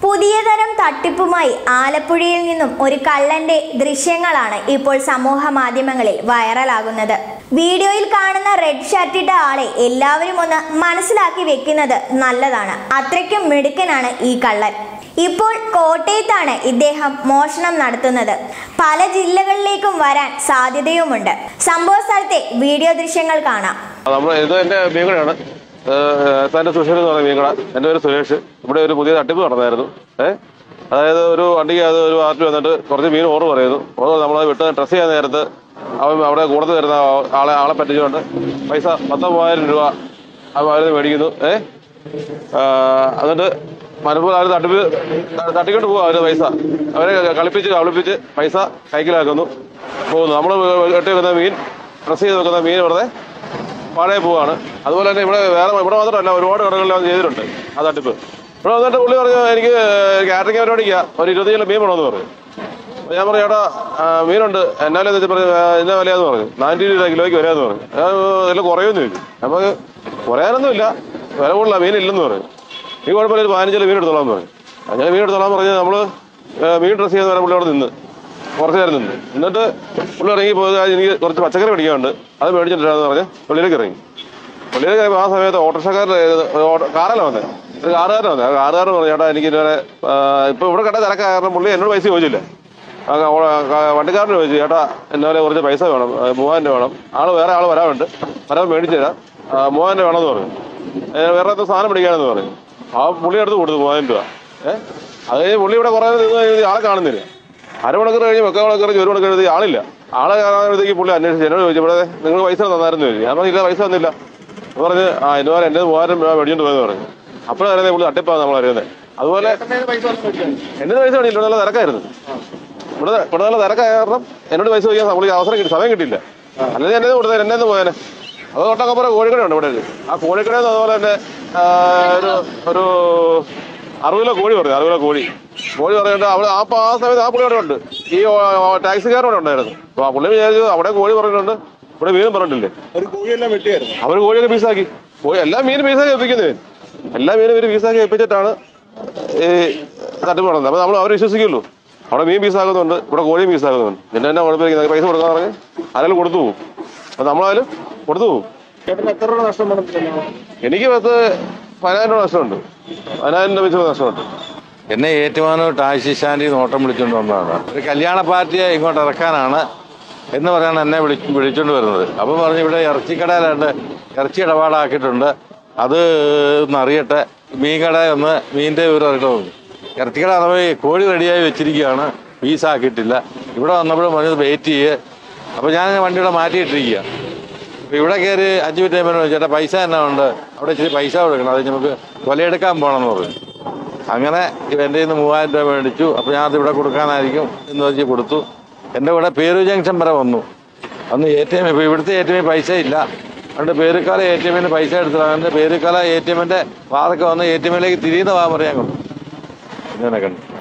പുതിയ തരം തട്ടിപ്പുമായി ആലപ്പുഴയിൽ നിന്നും ഒരു കള്ളന്റെ ദൃശ്യങ്ങളാണ് ഇപ്പോൾ സമൂഹ മാധ്യമങ്ങളിൽ വൈറലാകുന്നത് വീഡിയോയിൽ കാണുന്ന റെഡ് ഷർട്ടിട്ട ആളെ എല്ലാവരും ഒന്ന് മനസ്സിലാക്കി വെക്കുന്നത് നല്ലതാണ് അത്രയ്ക്കും മിടുക്കനാണ് ഈ കള്ളൻ ഇപ്പോൾ കോട്ടയത്താണ് ഇദ്ദേഹം മോഷണം നടത്തുന്നത് പല ജില്ലകളിലേക്കും വരാൻ സാധ്യതയുമുണ്ട് സംഭവ സ്ഥലത്തെ വീഡിയോ ദൃശ്യങ്ങൾ കാണാം നമ്മൾ ഇത് എന്റെ മീൻകടയാണ് എന്റെ സുഷേഷ് എന്ന് പറയുന്ന മീൻകട എന്റെ പേര് സുരേഷ് ഇവിടെ ഒരു പുതിയ തട്ടിപ്പ് നടന്നായിരുന്നു ഏഹ് അതായത് ഒരു വണ്ടിക്ക് അത് ഒരു പാർട്ടി വന്നിട്ട് കുറച്ച് മീൻ ഓർഡർ പറയുന്നു ഓർഡർ നമ്മളത് വിട്ട് ഡ്രസ് ചെയ്യാൻ നേരത്ത് അവൻ അവിടെ കൂടുതൽ വരുന്ന ആളെ ആളെ പറ്റിച്ചുകൊണ്ട് പൈസ പത്ത് മൂവായിരം രൂപ അവർ മേടിക്കുന്നു ഏഹ് എന്നിട്ട് മനപ്പൂർ അവർ തട്ടിപ്പ് തട്ടിക്കൊണ്ട് പോകും അവര് പൈസ അവരെ കളിപ്പിച്ച് കളിപ്പിച്ച് പൈസ കൈക്കലാക്കുന്നു പോകുന്നു നമ്മൾ ഇട്ട് വെക്കുന്ന മീൻ ഡ്രസ് ചെയ്ത് വെക്കുന്ന മീൻ വെറുതെ പാഴയെ പോവാണ് അതുപോലെ തന്നെ ഇവിടെ വേറെ ഇവിടെ മാത്രമല്ല ഒരുപാട് കടകളിൽ അത് ചെയ്തിട്ടുണ്ട് ആ തട്ടിപ്പ് ഇവിടെ വന്നിട്ട് പുള്ളി പറഞ്ഞു എനിക്ക് കാറ്ററിംഗ് പരിപാടിക്കാ ഒരു ഇരുപത്തി കിലോ മീൻ വേണമെന്ന് പറഞ്ഞു അപ്പോൾ ഞാൻ പറഞ്ഞു ചേട്ടാ ആ, മീനുണ്ട് എന്നാലും എന്ന് വെച്ചാൽ പറഞ്ഞു "ആ, എന്നാ വിലയാന്ന് പറഞ്ഞു നാനൂറ്റി രൂപ കിലോയ്ക്ക് വരാമെന്ന് പറഞ്ഞു ഇതിൽ കുറയൊന്നും ചോദിച്ചു നമുക്ക് കുറയാനൊന്നുമില്ല വില കൂടുതല മീനില്ലെന്ന് പറഞ്ഞു ഈ കുഴപ്പമില്ല ഒരു പതിനഞ്ച് കിലോ മീൻ എടുത്തോളാം പറഞ്ഞു അങ്ങനെ മീൻ എടുത്തോളാം പറഞ്ഞ് നമ്മൾ മീൻ ഡ്രസ് ചെയ്യുന്ന വരെ പുള്ളി അവിടെ നിന്ന് കുറച്ച് നേരം നിന്ന് എന്നിട്ട് പുള്ളി ഇറങ്ങി പോയത് എനിക്ക് കുറച്ച് പച്ചക്കറി മേടിക്കാനുണ്ട് അത് മേടിച്ചിട്ടില്ലാന്ന് പറഞ്ഞ് പുള്ളിയിലേക്ക് ഇറങ്ങി പുള്ളിയിലേക്ക് ഇറങ്ങിയപ്പോൾ ആ സമയത്ത് ഓട്ടോറിക്ഷക്കാരൻ കാറല്ല വന്നത് ഒരു കാറുകാരൻ വന്നത് ആ കാറുകാരൻ പറഞ്ഞു ചേട്ടാ എനിക്ക് ഇതുവരെ ഇപ്പൊ ഇവിടെ കണ്ട തിരക്ക് കാരണം പുള്ളി എന്നോട് പൈസ ചോദിച്ചില്ല ആ ക- ഓ- ക- വണ്ടിക്കാരന് ചോദിച്ചു ചേട്ടാ എന്നാലെ കുറച്ച് പൈസ വേണം ആ, മൂവായിരം രൂപ വേണം ആള് വേറെ ആള് വരാനുണ്ട് വരാൻ മേടിച്ചു തരാം ആ, മൂവായിരം രൂപ വേണമെന്ന് പറഞ്ഞു ഏ, വേറെ എന്തോ സാധനം പിടിക്കാനെന്ന് പറഞ്ഞു ആ പുള്ളി എടുത്ത് കൊടുത്തു മൂവായിരം രൂപ ഏഹ് അത് കഴിഞ്ഞ് പുള്ളി ഇവിടെ കുറേ നിന്ന് കഴിഞ്ഞ് ആളെ കാണുന്നില്ല അരമണിക്കൂർ കഴിഞ്ഞ് മുക്കാൽ മണിക്കൂർ കഴിഞ്ഞ് ഒരു മണിക്കൂർ എഴുതി ആളില്ല ആളെ കാണാനത്തേക്ക് പുള്ളി അന്വേഷിച്ചു എന്നോട് ചോദിച്ചു ഇവിടെ നിങ്ങൾ പൈസ തന്നായിരുന്നു ചോദിച്ചു ഞാൻ പറഞ്ഞില്ല പൈസ തന്നില്ല എന്ന് പറഞ്ഞ് ആ ഇതുപോലെ എൻ്റെ മൂവായിരം രൂപ മേടിച്ചോണ്ട് പോയെന്ന് പറഞ്ഞു അപ്പോഴാണ് അറിയുന്നത് പുള്ളി തട്ടിപ്പാണ് നമ്മൾ അറിയുന്നത് അതുപോലെ എന്റെ പൈസ വേണില്ല ഇവിടെ നല്ല തിരക്കായിരുന്നു ഇവിടെ ഇവിടെ നല്ല തിരക്കായ കാരണം എന്നോട് പൈസ ചോദിക്കാൻ പുള്ളിക്ക് അവസരം കിട്ടി സമയം കിട്ടിയില്ല അല്ലെങ്കിൽ എന്നെ കൊടുത്തത് എന്നെ ഒന്ന് പോയേനെ അത് തൊട്ടക്കപ്പുറം കോഴിക്കടയുണ്ട് ഇവിടെ ആ കോഴിക്കടയിൽ നിന്ന് അതുപോലെ തന്നെ ആ, ഒരു ഒരു അറുപത് കിലോ കോഴി പറഞ്ഞു അറുപത് കിലോ കോഴി കോഴി പറഞ്ഞിട്ട് അവിടെ ആ പ- ആ സമയത്ത് ആ പുള്ളി അവിടെ ഉണ്ട് ഈ ടാക്സിക്കാരൻ അവിടെ ഉണ്ടായിരുന്നു അപ്പൊ ആ പുള്ളി വിചാരിച്ചു അവിടെ കോഴി പറഞ്ഞിട്ടുണ്ട് ഇവിടെ മീനും പറഞ്ഞിട്ടില്ലേ ഒരു കോഴിയെല്ലാം വെട്ടിയായിരുന്നു അവർ കോഴിയൊക്കെ പീസാക്കി കോഴി എല്ലാ മീനും പീസാക്കി വെപ്പിക്കുന്നത് എല്ലാ മീനും ഇവര് പീസാക്കി വെപ്പിച്ചിട്ടാണ് ഈ തട്ടിപ്പ് നടന്നത് അപ്പൊ നമ്മൾ അവർ വിശ്വസിക്കുള്ളൂ അവിടെ മീൻ പീസാക്കുന്നുണ്ട് ഇവിടെ കോഴി പീസാക്കുന്നുണ്ട് പിന്നെ എന്നാ കുഴപ്പമില്ല പൈസ കൊടുക്കാൻ പറഞ്ഞ് ആരെങ്കിലും കൊടുത്തു പോകും അപ്പൊ നമ്മളായാലും കൊടുത്തു പോകും ചേട്ടന് എത്ര രൂപ നഷ്ടം വന്നിട്ടില്ല എനിക്ക് പത്ത് പതിനായിരം രൂപ നഷ്ടമുണ്ട് പതിനായിരം രൂപ വെച്ച് നഷ്ടമുണ്ട് എന്നെ ഏറ്റുമാനൂർ ടാക്സി സ്റ്റാൻഡിൽ നിന്ന് ഓട്ടം വിളിച്ചുകൊണ്ട് വന്നതാണ് ഒരു കല്യാണ പാർട്ടിയെ ഇങ്ങോട്ട് ഇറക്കാനാണ് എന്ന് പറയാണ് എന്നെ വിളി വിളിച്ചുകൊണ്ട് വരുന്നത് അപ്പം പറഞ്ഞു ഇവിടെ ഇറച്ചിക്കടയിലുണ്ട് ഇറച്ചി ഇടപാടാക്കിയിട്ടുണ്ട് അത് ഒന്ന് അറിയട്ടെ മീൻ കട ഒന്ന് മീനിൻ്റെ വിവരം അറിയട്ടെ പറഞ്ഞു ഇറച്ചിക്കട അഥവാ കോഴി റെഡിയായി വെച്ചിരിക്കുകയാണ് പീസാക്കിയിട്ടില്ല ഇവിടെ വന്നപ്പോഴും പറഞ്ഞത് വെയിറ്റ് ചെയ്യേ അപ്പോൾ ഞാൻ വണ്ടിയുടെ മാറ്റിയിട്ടിരിക്കുക അപ്പോൾ ഇവിടെ കയറി അഞ്ച് മിനിറ്റ് കഴിയുമ്പോൾ ചേട്ടാ പൈസ എന്നാ ഉണ്ട് അവിടെ ഇച്ചിരി പൈസ കൊടുക്കണം അത് നമുക്ക് കൊലയെടുക്കാൻ പോകണമെന്ന് പറഞ്ഞു അങ്ങനെ എൻ്റെ നിന്ന് മൂവായിരം രൂപ മേടിച്ചു അപ്പോൾ ഞാൻ അത് ഇവിടെ കൊടുക്കാനായിരിക്കും എന്ന് വെച്ച് കൊടുത്തു എൻ്റെ കൂടെ പേരു ജംഗ്ഷൻ വരെ വന്നു അന്ന് എ ടി എം ഇപ്പോൾ ഇവിടുത്തെ എ ടി എമ്മിൽ പൈസ ഇല്ല അതുകൊണ്ട് പേരുക്കാല എ ടി എമ്മിന് പൈസ എടുത്തത് അതുകൊണ്ട് പേരുക്കാല എ ടി എമ്മിൻ്റെ വാതൊക്കെ വന്ന് എ ടി എമ്മിലേക്ക് തിരിയുന്ന വാ പറയാൻ കൊണ്ടു ഇങ്ങനെ കണ്ടു